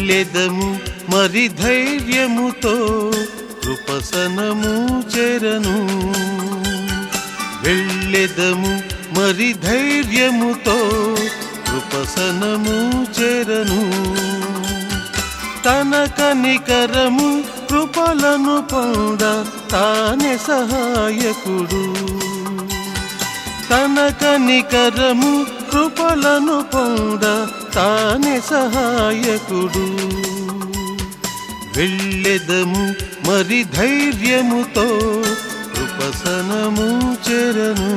వెళ్ళెదము మరి ధైర్యముతో కృపసనము చెరను వెళ్ళెదము మరి ధైర్యముతో కృపసనము చెరను తన కనికరము కృపలను పొంద తానే సహాయకుడు తన కనికరము కృపలను పొంద తానే సహాయకుడు వెళ్ళెదము మరి ధైర్యముతో కృపసనము చెరను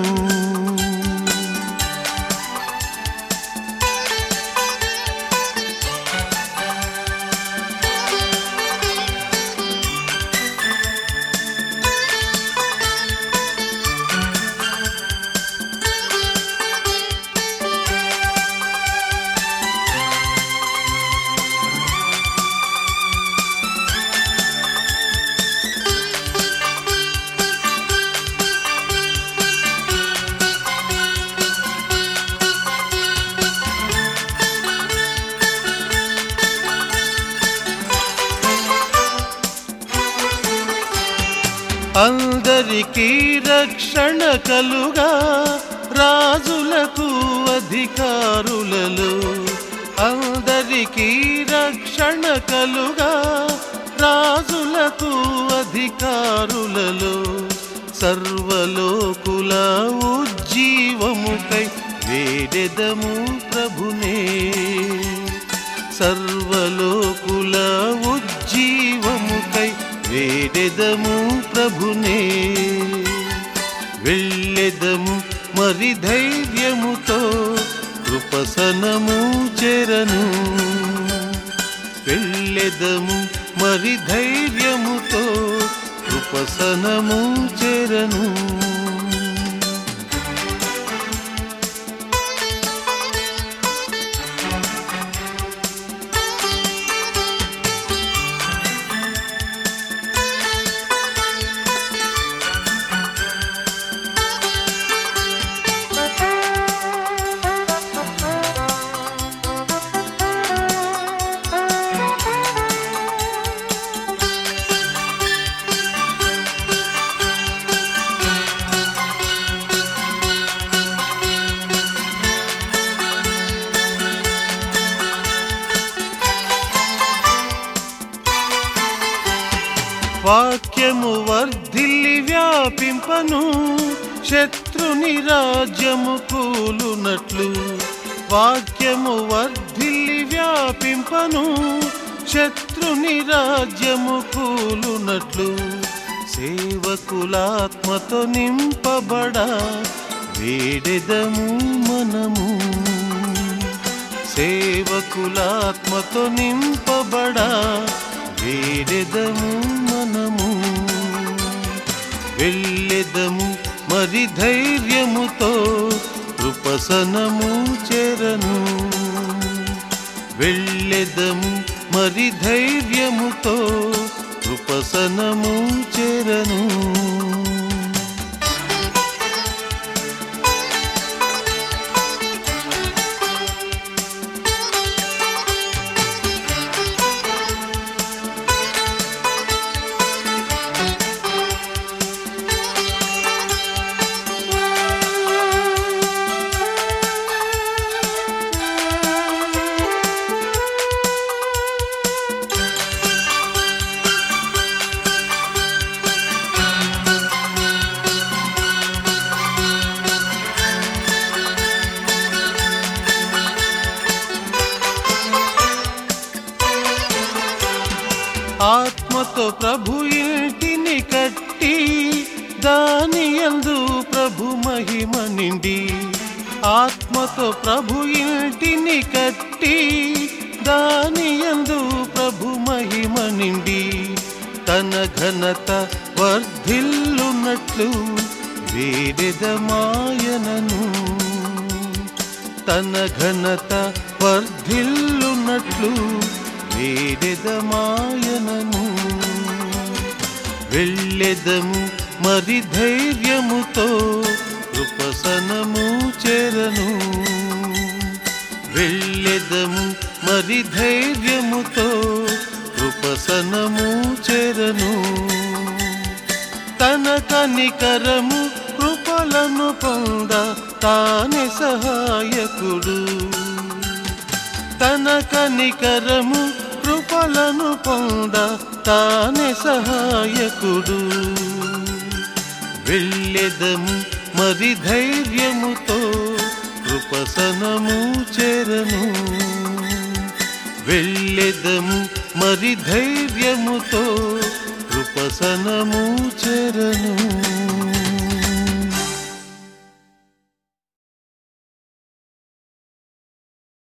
అందరికీ రక్షణ కలుగా రాజులకు అధికారులలో అందరికీ రక్షణ కలుగా రాజులకు అధికారులలో సర్వలోకుల ఉజ్జీవముకై వేడెదము ప్రభునే సర్వలోకుల ఉజ్జీవముకై వేడెదము ప్రభునే వెళ్ళెదము మరి ధైర్యముతో కృపసనము చెరను వెళ్ళెదము మరి ధైర్యముతో కృపసనము చెరను వాక్యము వర్ధిల్లి వ్యాపింపను శత్రుని రాజ్యము కూలునట్లు వాక్యము వర్ధిల్లి వ్యాపింపను శత్రుని రాజ్యము కూలునట్లు సేవకులాత్మతో నింపబడా వేడెదము మనము సేవకులాత్మతో నింపబడా వేడెదము మనము వెళ్ళెదము మరి ధైర్యముతో కృపసనము చెరను వెళ్ళెదము మరి ధైర్యముతో కృపసనము చెరను ఆత్మతో ప్రభు ఇంటిని కట్టి దాని యందు ప్రభు మహిమ నిండి ఆత్మతో ప్రభు ఇంటిని కట్టి దాని యందు ప్రభు మహిమ నిండి తన ఘనత వర్ధిల్లునట్లు వేడెదమాయనను తన ఘనత వర్ధిల్లునట్లు వేడెదమాయనను వెళ్ళెదము మరి ధైర్యముతో కృపసనము చెరను వెళ్ళెదము మరి ధైర్యముతో కృపసనము చెరను తన కనికరము కృపలను పొంద తానే సహాయకుడు తన కనికరము కృపలను పొంద తానే సహాయకుడు వెళ్ళెదము మరి ధైర్యముతో కృపసనము చెరను వెళ్ళెదము మరి ధైర్యముతో కృపసనము చెరను